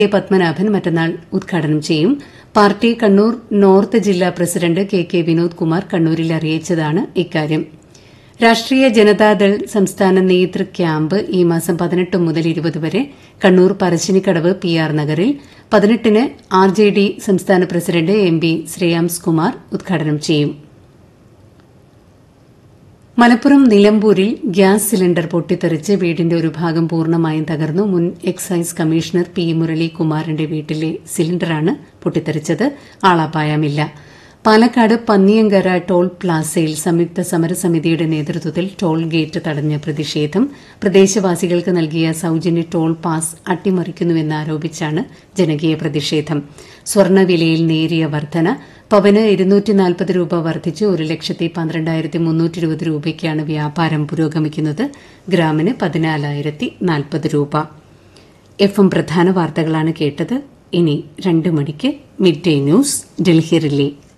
K Padmanabhan മറ്റന്നാൾ ഉദ്ഘാടനം ചെയ്യും പാർട്ടി കണ്ണൂർ നോർത്ത് ജില്ലാ president K K Vinod Kumar കണ്ണൂരിൽ അറിയിച്ചതാണ് ഇക്കാര്യം രാഷ്ട്രീയ ജനതാദൾ സംസ്ഥാന നേതൃ ക്യാമ്പ് ഈ മാസം പതിനെട്ട് മുതൽ ഇരുപത് വരെ കണ്ണൂർ പറശ്ശിനിക്കടവ് പി ആർ നഗറിൽ പതിനെട്ടിന് ആർ ജെ ഡി സംസ്ഥാന president M P Shreyams Kumar ഉദ്ഘാടനം ചെയ്യും മലപ്പുറം നിലമ്പൂരിൽ ഗ്യാസ് സിലിണ്ടർ പൊട്ടിത്തെറിച്ച് വീടിന്റെ ഒരു ഭാഗം പൂർണ്ണമായും തകർന്നു മുൻ എക്സൈസ് കമ്മീഷണർ പി മുരളീകുമാറിന്റെ വീട്ടിലെ സിലിണ്ടറാണ് പൊട്ടിത്തെറിച്ചത് ആളപായമില്ല പാലക്കാട് പന്നിയങ്കര ടോൾ പ്ലാസയിൽ സംയുക്ത സമരസമിതിയുടെ നേതൃത്വത്തിൽ ടോൾ ഗേറ്റ് തടഞ്ഞ പ്രതിഷേധം പ്രദേശവാസികൾക്ക് നൽകിയ സൌജന്യ ടോൾ പാസ് അട്ടിമറിക്കുന്നുവെന്നാരോപിച്ചാണ് ജനകീയ പ്രതിഷേധം സ്വർണ്ണവിലയിൽ നേരിയ വർധന പവന് ഇരുന്നൂറ്റി നാൽപ്പത് രൂപ വർദ്ധിച്ച് ഒരു ലക്ഷത്തി പന്ത്രണ്ടായിരത്തി മുന്നൂറ്റി ഇരുപത് രൂപയ്ക്കാണ് വ്യാപാരം പുരോഗമിക്കുന്നത് ഗ്രാമിന് പതിനാലായിരത്തി നാൽപ്പത് രൂപ എഫ് എം പ്രധാന വാർത്തകളാണ് കേട്ടത് ഇനി രണ്ട് മണിക്ക് midday news Delhi relay